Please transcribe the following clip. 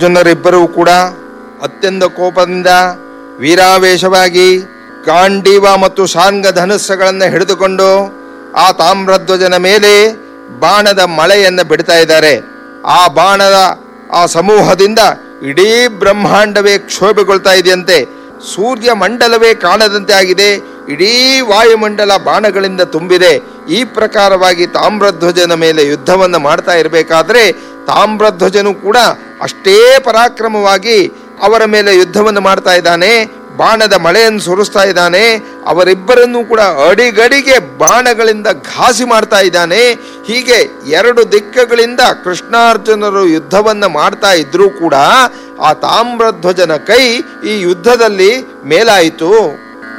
ಜನರಿಬ್ಬರೂ ಕೂಡ ಅತ್ಯಂತ ಕೋಪದಿಂದ ವೀರಾವೇಶವಾಗಿ ಗಾಂಡೀವ ಮತ್ತು ಶಾಂಗ ಧನುಸ್ಸಗಳನ್ನು ಹಿಡಿದುಕೊಂಡು ಆ ತಾಮ್ರಧ್ವಜನ ಮೇಲೆ ಬಾಣದ ಮಳೆಯನ್ನು ಬಿಡ್ತಾ ಇದ್ದಾರೆ ಆ ಬಾಣದ ಆ ಸಮೂಹದಿಂದ ಇಡೀ ಬ್ರಹ್ಮಾಂಡವೇ ಕ್ಷೋಭೆಗೊಳ್ತಾ ಇದೆಯಂತೆ ಸೂರ್ಯ ಮಂಡಲವೇ ಕಾಣದಂತೆ ಆಗಿದೆ ಇಡೀ ವಾಯುಮಂಡಲ ಬಾಣಗಳಿಂದ ತುಂಬಿದೆ ಈ ಪ್ರಕಾರವಾಗಿ ತಾಮ್ರಧ್ವಜನ ಮೇಲೆ ಯುದ್ಧವನ್ನು ಮಾಡ್ತಾ ಇರಬೇಕಾದ್ರೆ ತಾಮ್ರಧ್ವಜನು ಕೂಡ ಅಷ್ಟೇ ಪರಾಕ್ರಮವಾಗಿ ಅವರ ಮೇಲೆ ಯುದ್ಧವನ್ನು ಮಾಡ್ತಾ ಇದ್ದಾನೆ ಬಾಣದ ಮಳೆಯನ್ನು ಸುರಿಸ್ತಾ ಇದ್ದಾನೆ ಅವರಿಬ್ಬರನ್ನೂ ಕೂಡ ಅಡಿಗಡಿಗೆ ಬಾಣಗಳಿಂದ ಘಾಸಿ ಮಾಡ್ತಾ ಇದ್ದಾನೆ ಹೀಗೆ ಎರಡು ದಿಕ್ಕಗಳಿಂದ ಕೃಷ್ಣಾರ್ಜುನರು ಯುದ್ಧವನ್ನ ಮಾಡ್ತಾ ಇದ್ರೂ ಕೂಡ ಆ ತಾಮ್ರಧ್ವಜನ ಕೈ ಈ ಯುದ್ಧದಲ್ಲಿ ಮೇಲಾಯಿತು